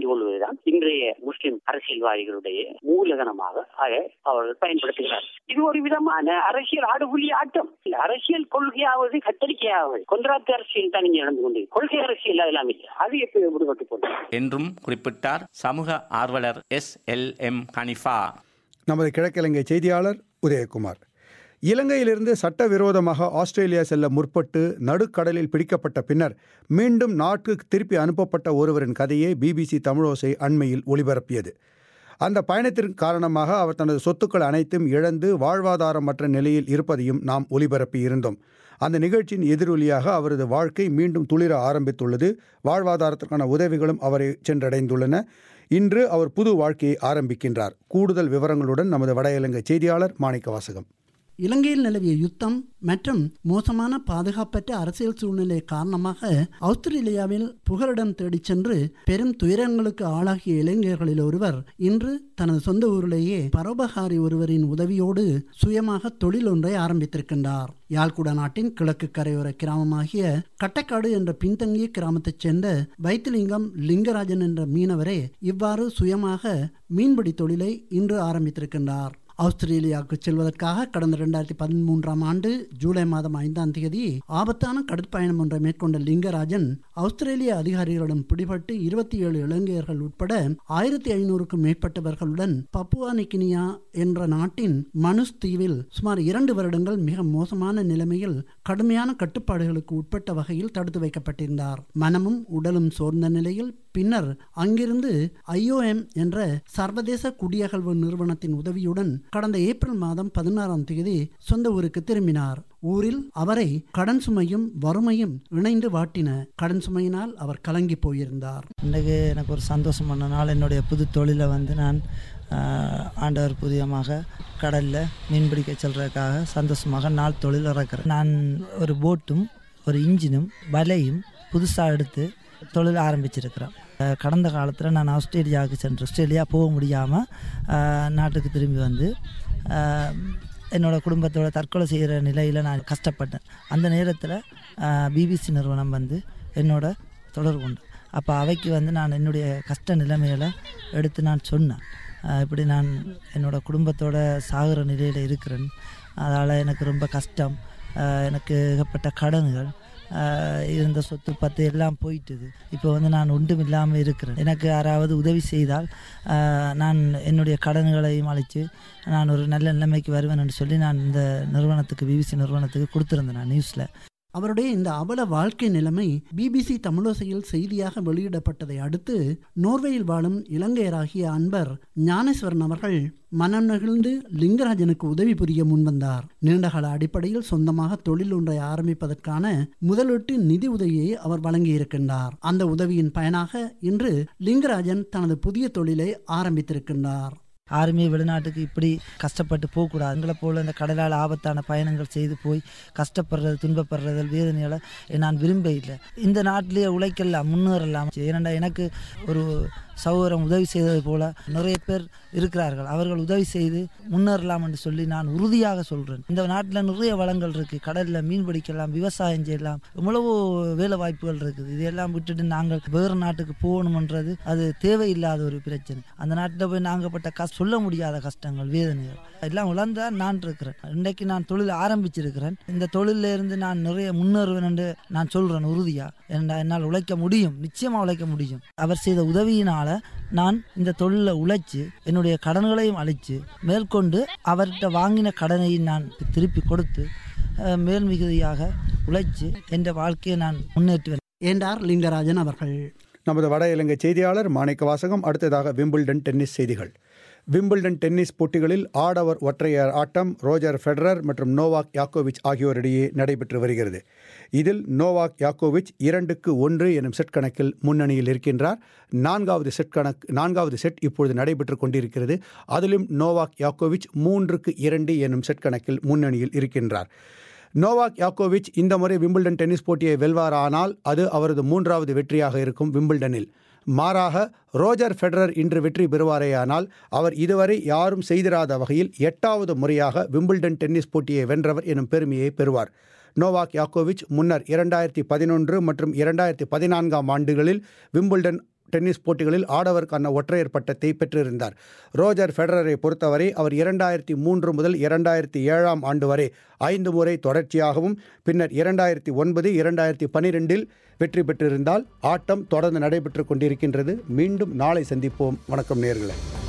புரிந்து கொள்வதுதான் இன்றைய முஸ்லிம் அரசியல்வாதிகளுடைய மூலதனமாக அதை அவர்கள் பயன்படுத்துகிறார் இது ஒரு விதமான அரசியல் ஆடுபுலி ஆட்டம் இல்ல, அரசியல் கொள்கையாவது கத்தரிக்கையாவது கொன்றாத்து அரசியல் தான் இங்கே நடந்து கொண்டு கொள்கை அரசியல் அதெல்லாம் இல்லை அது எப்படி விடுபட்டு போனது என்றும் குறிப்பிட்டார் சமூக ஆர்வலர் எஸ் எல் எம் கனிஃபா நமது கிழக்கிழங்கை செய்தியாளர் உதயகுமார் இலங்கையிலிருந்து சட்டவிரோதமாக ஆஸ்திரேலியா செல்ல முற்பட்டு நடுக்கடலில் பிடிக்கப்பட்ட பின்னர் மீண்டும் நாட்டுக்கு திருப்பி அனுப்பப்பட்ட ஒருவரின் கதையை பிபிசி தமிழோசை அண்மையில் ஒளிபரப்பியது அந்த பயணத்தின் காரணமாக அவர் தனது சொத்துக்கள் அனைத்தும் இழந்து வாழ்வாதாரமற்ற நிலையில் இருப்பதையும் நாம் ஒளிபரப்பி இருந்தோம் அந்த நிகழ்ச்சியின் எதிரொலியாக அவரது வாழ்க்கை மீண்டும் துளிர ஆரம்பித்துள்ளது வாழ்வாதாரத்திற்கான உதவிகளும் அவரை சென்றடைந்துள்ளன இன்று அவர் புது வாழ்க்கையை ஆரம்பிக்கின்றார் கூடுதல் விவரங்களுடன் நமது வட இலங்கை செய்தியாளர் மாணிக்க வாசகம் இலங்கையில் நிலவிய யுத்தம் மற்றும் மோசமான பாதுகாப்பற்ற அரசியல் சூழ்நிலை காரணமாக ஆஸ்திரேலியாவில் புகலிடம் தேடிச் சென்று பெரும் துயரங்களுக்கு ஆளாகிய இளைஞர்களில் ஒருவர் இன்று தனது சொந்த ஊரிலேயே பரோபகாரி ஒருவரின் உதவியோடு சுயமாக தொழில் ஒன்றை ஆரம்பித்திருக்கின்றார் யாழ்குடா நாட்டின் கிழக்கு கரையோர கிராமமாகிய கட்டக்காடு என்ற பின்தங்கிய கிராமத்தைச் சேர்ந்த வைத்திலிங்கம் லிங்கராஜன் என்ற மீனவரே இவ்வாறு சுயமாக மீன்பிடி தொழிலை இன்று ஆரம்பித்திருக்கின்றார் ஆஸ்திரேலியாவுக்கு செல்வதற்காக கடந்த இரண்டாயிரத்தி பதிமூன்றாம் ஆண்டு ஜூலை மாதம் ஐந்தாம் தேதி ஆபத்தான கடற்பயணம் ஒன்றை மேற்கொண்ட லிங்கராஜன் ஆஸ்திரேலிய அதிகாரிகளிடம் பிடிபட்டு இருபத்தி ஏழு இளைஞர்கள் உட்பட ஆயிரத்தி ஐநூறுக்கும் மேற்பட்டவர்களுடன் பப்புவா நிக்கினியா என்ற நாட்டின் மனுஸ் தீவில் சுமார் இரண்டு வருடங்கள் மிக மோசமான நிலைமையில் கடுமையான கட்டுப்பாடுகளுக்கு உட்பட்ட வகையில் தடுத்து வைக்கப்பட்டிருந்தார் மனமும் உடலும் சோர்ந்த நிலையில் பின்னர் அங்கிருந்து ஐஓஎம் என்ற சர்வதேச குடியகல்வு நிறுவனத்தின் உதவியுடன் கடந்த ஏப்ரல் மாதம் பதினாறாம் தேதி சொந்த ஊருக்கு திரும்பினார் ஊரில் அவரை கடன் சுமையும் வறுமையும் இணைந்து வாட்டின கடன் சுமையினால் அவர் கலங்கி போயிருந்தார் இன்றைக்கு எனக்கு ஒரு சந்தோஷமான நாள் என்னுடைய புது தொழிலை வந்து நான் ஆஹ், ஆண்டவர் புதியமாக கடலில் மீன்பிடிக்க செல்றதுக்காக சந்தோஷமாக நாள் தொழில் இறக்குறேன் நான் ஒரு போட்டும் ஒரு இன்ஜினும் வலையும் புதுசாக எடுத்து தொழில் ஆரம்பிச்சிருக்கிறேன் ஆஹ், கடந்த காலத்தில் நான் ஆஸ்திரேலியாவுக்கு சென்று ஆஸ்திரேலியா போக முடியாமல் நாட்டுக்கு திரும்பி வந்து ஆஹ், என்னோட குடும்பத்தோட தற்கொலை செய்கிற நிலையில் நான் கஷ்டப்பட்டேன் அந்த நேரத்தில் பிபிசி நிறுவனம் வந்து என்னோட தொடர்பு கொண்டு அப்போ அவைக்கு வந்து நான் என்னுடைய கஷ்ட நிலைமைகளை எடுத்து நான் சொன்னேன் ஆஹ் இப்படி நான் என்னோட குடும்பத்தோட சாகுற நிலையில் இருக்கிறேன் அதால் எனக்கு ரொம்ப கஷ்டம் ஆஹ் எனக்கு ஏகப்பட்ட கடன்கள் ஆஹ் இருந்த சொத்து பத்து எல்லாம் போயிட்டுது இப்போ வந்து நான் ஒன்றும் இல்லாமல் இருக்கிறேன் எனக்கு யாராவது உதவி செய்தால் ஆஹ் நான் என்னுடைய கடன்களையும் அழித்து நான் ஒரு நல்ல நிலைமைக்கு வருவேன் சொல்லி நான் இந்த நிறுவனத்துக்கு பிபிசி நிறுவனத்துக்கு கொடுத்துருந்தேன் நான் நியூஸில் அவருடைய இந்த அவல வாழ்க்கை நிலைமை பிபிசி தமிழோசையில் செய்தியாக வெளியிடப்பட்டதை அடுத்து நோர்வேயில் வாழும் இலங்கையராகிய அன்பர் ஞானேஸ்வரன் அவர்கள் மனம் நெகிழ்ந்து லிங்கராஜனுக்கு உதவி புரிய முன்வந்தார் நீண்டகால அடிப்படையில் சொந்தமாக தொழில் ஒன்றை ஆரம்பிப்பதற்கான முதலீட்டு நிதி உதவியை அவர் வழங்கியிருக்கின்றார் அந்த உதவியின் பயனாக இன்று லிங்கராஜன் தனது புதிய தொழிலை ஆரம்பித்திருக்கின்றார் ஆர்மி வெளிநாட்டுக்கு இப்படி கஷ்டப்பட்டு போகக்கூடாது எங்களை போல இந்த கடலால் ஆபத்தான பயணங்கள் செய்து போய் கஷ்டப்படுறது துன்பப்படுறது வேதனைகளை நான் விரும்ப இல்லை இந்த நாட்டிலேயே உழைக்கலாம் முன்னேறலாம் ஏனெண்டா எனக்கு ஒரு சகோதரம் உதவி செய்தது போல நிறைய பேர் இருக்கிறார்கள் அவர்கள் உதவி செய்து முன்னேறலாம் என்று சொல்லி நான் உறுதியாக சொல்கிறேன் இந்த நாட்டில் நிறைய வளங்கள் இருக்குது கடலில் மீன் பிடிக்கலாம் விவசாயம் செய்யலாம் எவ்வளவோ வேலை வாய்ப்புகள் இருக்குது இதெல்லாம் விட்டுட்டு நாங்கள் வேறு நாட்டுக்கு போகணுமன்றது அது தேவையில்லாத ஒரு பிரச்சனை அந்த நாட்டில் போய் நாங்கள் பட்ட கஷ்ட சொல்ல முடியாத கஷ்டங்கள் வேதனைகள் எல்லாம் உழந்தா நான் இருக்கிறேன் இன்றைக்கு நான் தொழில் ஆரம்பிச்சிருக்கிறேன் இந்த தொழிலில் இருந்து நான் நிறைய முன்னேறுவேன் என்று நான் சொல்கிறேன் உறுதியாக ஏன்னா என்னால் உழைக்க முடியும் நிச்சயமாக உழைக்க முடியும் அவர் செய்த உதவியினால் நான் இந்த தொழிலை உழைச்சி என்னுடைய கடன்களையும் அழித்து மேற்கொண்டு அவர்கிட்ட வாங்கின கடனையும் நான் திருப்பி கொடுத்து அஹ், மேல் மிகுதியாக உழைச்சி என் வாழ்க்கையை நான் முன்னேற்றுவேன் என்றார் லிங்கராஜன் அவர்கள் நமது வட இலங்கை செய்தியாளர் மாணிக்க வாசகம் அடுத்ததாக விம்பிள்டன் டென்னிஸ் செய்திகள் விம்பிள்டன் டென்னிஸ் போட்டிகளில் ஆடவர் ஒற்றையர் ஆட்டம் ரோஜர் ஃபெடரர் மற்றும் நோவாக் யாக்கோவிச் ஆகியோரிடையே நடைபெற்று வருகிறது இதில் நோவாக் யாக்கோவிச் இரண்டுக்கு ஒன்று எனும் செட் கணக்கில் முன்னணியில் இருக்கின்றார் நான்காவது செட் கணக்கு நான்காவது செட் இப்பொழுது நடைபெற்று கொண்டிருக்கிறது அதிலும் நோவாக் யாக்கோவிச் மூன்றுக்கு இரண்டு எனும் செட் கணக்கில் முன்னணியில் இருக்கின்றார் நோவாக் யாக்கோவிச் இந்த முறை விம்பிள்டன் டென்னிஸ் போட்டியை வெல்வாரானால் அது அவரது மூன்றாவது வெற்றியாக இருக்கும் விம்பிள்டனில் மாறாக ரோஜர் ஃபெடரர் இன்று வெற்றி பெறுவாரேயானால் அவர் இதுவரை யாரும் செய்திராத வகையில் எட்டாவது முறையாக விம்பிள்டன் டென்னிஸ் போட்டியை வென்றவர் எனும் பெருமையை பெறுவார் நோவாக் யாக்கோவிச் முன்னர் இரண்டாயிரத்தி பதினொன்று மற்றும் இரண்டாயிரத்தி பதினான்காம் ஆண்டுகளில் விம்பிள்டன் டென்னிஸ் போட்டிகளில் ஆடவருக்கான ஒற்றையர் பட்டத்தை பெற்றிருந்தார் ரோஜர் ஃபெடரரை பொறுத்தவரை அவர் இரண்டாயிரத்தி மூன்று முதல் இரண்டாயிரத்தி ஏழாம் ஆண்டு வரை ஐந்து முறை தொடர்ச்சியாகவும் பின்னர் இரண்டாயிரத்தி ஒன்பது இரண்டாயிரத்தி பனிரெண்டில் வெற்றி பெற்றிருந்தால் ஆட்டம் தொடர்ந்து நடைபெற்று கொண்டிருக்கின்றது மீண்டும் நாளை சந்திப்போம் வணக்கம் நேர்களே